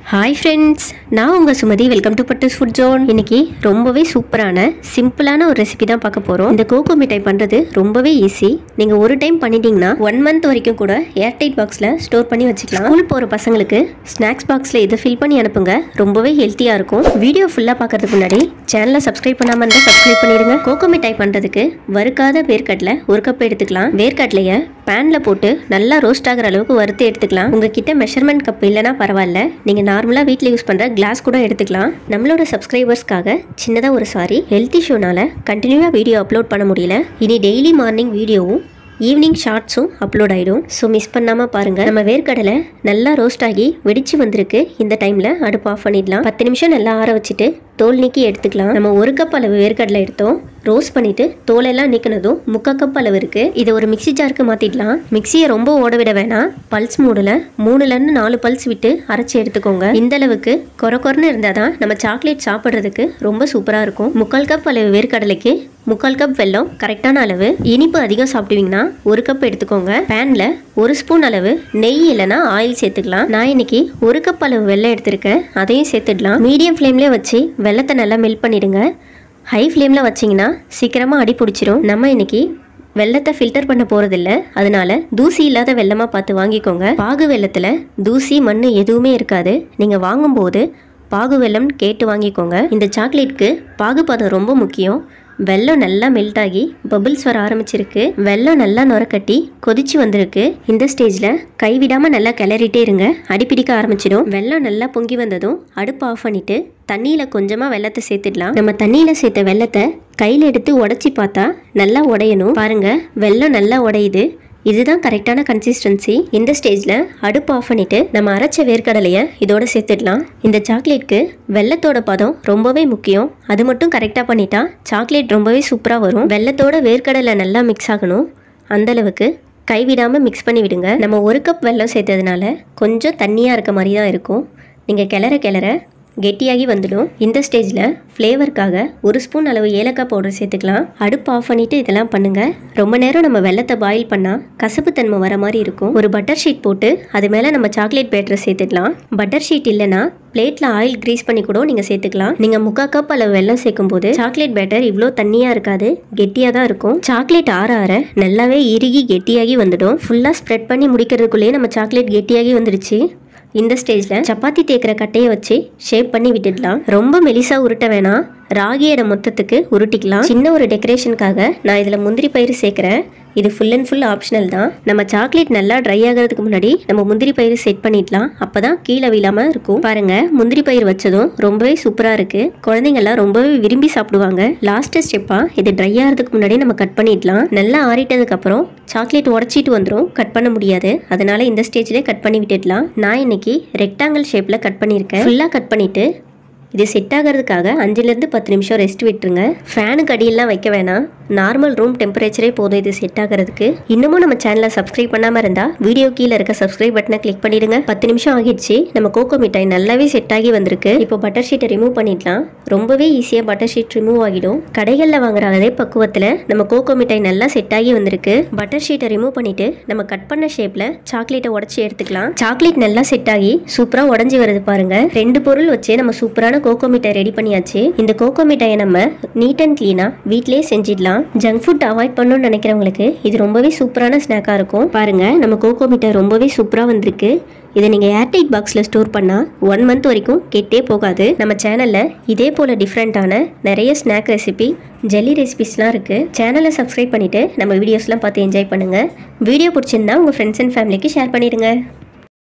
hi friends நான் உங்கள் Sumathi welcome to Pattu's food zone இன்னைக்கு ரொம்பவே சூப்பரான சிம்பிளான ஒரு ரெசிபி தான் பார்க்க போகிறோம் இந்த கோகோ மிட்டாய் பண்ணுறது ரொம்பவே ஈஸி நீங்கள் ஒரு டைம் பண்ணிட்டீங்கன்னா ஒன் மந்த் வரைக்கும் கூட ஏர்டைட் பாக்ஸில் ஸ்டோர் பண்ணி வச்சுக்கலாம் ஸ்கூல் போகிற பசங்களுக்கு ஸ்நாக்ஸ் பாக்ஸில் இதை ஃபில் பண்ணி அனுப்புங்க ரொம்பவே ஹெல்த்தியாக இருக்கும் வீடியோ ஃபுல்லாக பார்க்கறதுக்கு முன்னாடி சேனலை சப்ஸ்கிரைப் பண்ணாமல் இருந்தால் சப்ஸ்கிரைப் பண்ணிடுங்க கோகோ மிட்டாய் பண்ணுறதுக்கு வறுக்காத வேர்க்கடலை ஒரு கப் எடுத்துக்கலாம் வேர்க்கடலையை பேனில் போட்டு நல்லா ரோஸ்ட் ஆகிற அளவுக்கு வறுத்து எடுத்துக்கலாம் உங்ககிட்ட மெஷர்மெண்ட் கப் இல்லைனா பரவாயில்ல நீங்கள் நார்மலாக வீட்டில் யூஸ் பண்ணுற கிளாஸ் கூட எடுத்துக்கலாம் நம்மளோட சப்ஸ்கிரைபர்ஸ்க்காக சின்னதாக ஒரு சாரி ஹெல்த் இஷ்யூனால கண்டினியூவாக வீடியோ அப்லோட் பண்ண முடியல இனி டெய்லி மார்னிங் வீடியோவும் ஈவினிங் ஷார்ட்ஸும் அப்லோட் ஆகிடும் ஸோ மிஸ் பண்ணாமல் பாருங்கள் நம்ம வேர்க்கடலை நல்லா ரோஸ்ட் ஆகி வெடிச்சு வந்திருக்கு இந்த டைமில் அடுப்பு ஆஃப் பண்ணிடலாம் பத்து நிமிஷம் நல்லா ஆற வச்சுட்டு தோல் நீக்கி எடுத்துக்கலாம் நம்ம ஒரு கப் அளவு வேர்க்கடலை எடுத்தோம் ரோஸ்ட் பண்ணிட்டு தோலெல்லாம் நீக்கினதும் முக்கால் கப் அளவு இருக்கு இதை ஒரு மிக்ஸி ஜாருக்கு மாத்திடலாம் மிக்ஸியை ரொம்ப ஓட விட வேணாம் பல்ஸ் மூடில் மூணுல இருந்து நாலு பல்ஸ் விட்டு அரைச்சி எடுத்துக்கோங்க இந்த அளவுக்கு கொர கொரன்னு இருந்தால் தான் நம்ம சாக்லேட் சாப்பிட்றதுக்கு ரொம்ப சூப்பராக இருக்கும் முக்கால் கப் அளவு வேர்க்கடலைக்கு முக்கால் கப் வெல்லம் கரெக்டான அளவு இனிப்பு அதிகம் சாப்பிடுவீங்கன்னா ஒரு கப் எடுத்துக்கோங்க பேனில் ஒரு ஸ்பூன் அளவு நெய் இல்லைன்னா ஆயில் சேர்த்துக்கலாம் நான் இன்னைக்கு ஒரு கப் அளவு வெல்லம் எடுத்திருக்கேன் அதையும் சேர்த்துடலாம் மீடியம் ஃப்ளேம்லேயே வச்சு வெள்ளத்தை நல்லா மெல்ட் பண்ணிடுங்க ஹை ஃப்ளேமில் வச்சிங்கன்னா சீக்கிரமாக அடி பிடிச்சிரும் நம்ம இன்னைக்கு வெள்ளத்தை ஃபில்டர் பண்ண போகிறதில்ல அதனால தூசி இல்லாத வெள்ளமாக பார்த்து வாங்கிக்கோங்க பாகு வெள்ளத்தில் தூசி மண் எதுவுமே இருக்காது நீங்கள் வாங்கும்போது பாகு வெல்லம் கேட்டு வாங்கிக்கோங்க இந்த சாக்லேட்க்கு பாகுபதம் ரொம்ப முக்கியம் வெல்லம் நல்லா மெல்ட் ஆகி பபிள்ஸ் வர ஆரம்பிச்சிருக்கு வெல்லம் நல்லா நுரக்கட்டி கொதிச்சு வந்திருக்கு இந்த ஸ்டேஜில் கைவிடாமல் நல்லா கிளறிட்டே இருங்க அடிப்பிடிக்க ஆரம்பிச்சிடும் வெல்லம் நல்லா பொங்கி வந்ததும் அடுப்பு ஆஃப் பண்ணிட்டு தண்ணியில் கொஞ்சமாக வெள்ளத்தை சேர்த்துடலாம் நம்ம தண்ணியில் சேர்த்த வெள்ளத்தை கையில் எடுத்து உடச்சி பார்த்தா நல்லா உடையணும் பாருங்க வெல்லம் நல்லா உடையுது இதுதான் கரெக்டான கன்சிஸ்டன்சி இந்த ஸ்டேஜில் அடுப்பு ஆஃப் பண்ணிட்டு நம்ம அரைச்ச வேர்க்கடலையை இதோட சேர்த்துடலாம் இந்த சாக்லேட்க்கு வெள்ளத்தோட பதம் ரொம்பவே முக்கியம் அது மட்டும் கரெக்டாக பண்ணிட்டா சாக்லேட் ரொம்பவே சூப்பராக வரும் வெள்ளத்தோட வேர்க்கடலை நல்லா மிக்ஸ் ஆகணும் அந்த அளவுக்கு கைவிடாமல் மிக்ஸ் பண்ணி விடுங்க நம்ம ஒரு கப் வெல்லம் சேர்த்ததுனால கொஞ்சம் தண்ணியாக இருக்க மாதிரி தான் இருக்கும் நீங்கள் கிளற கிளற கெட்டியாகி வந்துடும் இந்த ஸ்டேஜில் ஃப்ளேவருக்காக ஒரு ஸ்பூன் அளவு ஏலக்காய் பவுடர் சேர்த்துக்கலாம் அடுப்பு ஆஃப் பண்ணிவிட்டு இதெல்லாம் பண்ணுங்கள் ரொம்ப நேரம் நம்ம வெள்ளத்தை பாயில் பண்ணால் கசப்புத்தன்மை வர மாதிரி இருக்கும் ஒரு பட்டர் ஷீட் போட்டு அது மேலே நம்ம சாக்லேட் பேட்டரை சேர்த்துக்கலாம் பட்டர் ஷீட் இல்லைன்னா பிளேட்டில் ஆயில் க்ரீஸ் பண்ணி கூட நீங்கள் சேர்த்துக்கலாம் நீங்கள் முக்கால் கப் அளவு வெள்ளம் சேர்க்கும் போது சாக்லேட் பேட்டர் இவ்வளோ தண்ணியாக இருக்காது கெட்டியாக தான் இருக்கும் சாக்லேட் ஆற ஆற நல்லாவே இறுகி கெட்டியாகி வந்துடும் ஃபுல்லாக ஸ்ப்ரெட் பண்ணி முடிக்கிறதுக்குள்ளேயே நம்ம சாக்லேட் கெட்டியாகி வந்துடுச்சு இந்த ஸ்டேஜில் சப்பாத்தி தேய்க்கிற கட்டையை வச்சு ஷேப் பண்ணி விட்டுடலாம் ரொம்ப மெலிசா உருட்ட வேணாம் ராகியோட மொத்தத்துக்கு உருட்டிக்கலாம் சின்ன ஒரு டெக்கரேஷனுக்காக நான் இதில் முந்திரி பயிறு சேர்க்குறேன் இது ஃபுல் அண்ட் ஃபுல் ஆப்ஷனல் தான் நம்ம சாக்லேட் நல்லா ட்ரை ஆகிறதுக்கு முன்னாடி நம்ம முந்திரி பயிறு செட் பண்ணிடலாம் அப்போ தான் கீழே விழாமல் இருக்கும் பாருங்க முந்திரி பயிர் வச்சதும் ரொம்பவே சூப்பராக இருக்கு குழந்தைங்கள்லாம் ரொம்பவே விரும்பி சாப்பிடுவாங்க லாஸ்ட் ஸ்டெப்பாக இது ட்ரை ஆகிறதுக்கு முன்னாடி நம்ம கட் பண்ணிடலாம் நல்லா ஆறிட்டதுக்கு அப்புறம் சாக்லேட் உடச்சிட்டு வந்துடும் கட் பண்ண முடியாது அதனால இந்த ஸ்டேஜ்லேயே கட் பண்ணி விட்டுடலாம் நான் இன்னைக்கு ரெக்டாங்கிள் ஷேப்பில் கட் பண்ணியிருக்கேன் ஃபுல்லாக கட் பண்ணிட்டு இது செட் ஆகிறதுக்காக அஞ்சுலேருந்து பத்து நிமிஷம் ரெஸ்ட் விட்டுருங்க ஃபேனுக்கு அடியெல்லாம் வைக்க வேணாம் நார்மல் ரூம் டெம்பரேச்சரே போதும் இது செட் ஆகிறதுக்கு இன்னமும் நம்ம சேனலை சப்ஸ்கிரைப் பண்ணாமல் இருந்தால் வீடியோ கீழே இருக்க சப்ஸ்கிரைப் பட்டனை கிளிக் பண்ணிடுங்க பத்து நிமிஷம் ஆகிடுச்சு நம்ம கோகோ மிட்டாய் நல்லாவே செட் ஆகி வந்திருக்கு இப்போ பட்டர் ஷீட்டை ரிமூவ் பண்ணிடலாம் ரொம்பவே ஈஸியாக பட்டர் ஷீட் ரிமூவ் ஆகிடும் கடைகளில் வாங்குற அதே பக்குவத்தில் நம்ம கோகோ மிட்டாய் நல்லா செட் ஆகி வந்திருக்கு பட்டர் ஷீட்டை ரிமூவ் பண்ணிட்டு நம்ம கட் பண்ண ஷேப்பில் சாக்லேட்டை உடச்சி எடுத்துக்கலாம் சாக்லேட் நல்லா செட் ஆகி சூப்பராக உடஞ்சி வருது பாருங்க ரெண்டு பொருள் வச்சே நம்ம சூப்பரான கோகோ மிட்டாய் ரெடி பண்ணியாச்சு இந்த கோகோ மிட்டாயை நம்ம நீட் அண்ட் க்ளீனாக வீட்டிலேயே செஞ்சிடலாம் ஜங்க் ஃபுட் அவாய்ட் பண்ணணும்னு நினைக்கிறவங்களுக்கு இது ரொம்பவே சூப்பரான ஸ்நாக்காக இருக்கும் பாருங்க நம்ம கோகோ மிட்டாய் ரொம்பவே சூப்பராக வந்திருக்கு இதை நீங்கள் ஏர்டைட் பாக்ஸில் ஸ்டோர் பண்ணால் ஒன் மந்த் வரைக்கும் கெட்டே போகாது நம்ம சேனலில் இதே போல் டிஃப்ரெண்ட்டான நிறைய ஸ்நாக் ரெசிபி ஜெல்லி ரெசிபிஸ்லாம் இருக்குது சேனலை சப்ஸ்கிரைப் பண்ணிவிட்டு நம்ம வீடியோஸ்லாம் பார்த்து என்ஜாய் பண்ணுங்கள் வீடியோ பிடிச்சிருந்தா உங்கள் ஃப்ரெண்ட்ஸ் அண்ட் ஃபேமிலிக்கு ஷேர் பண்ணிடுங்க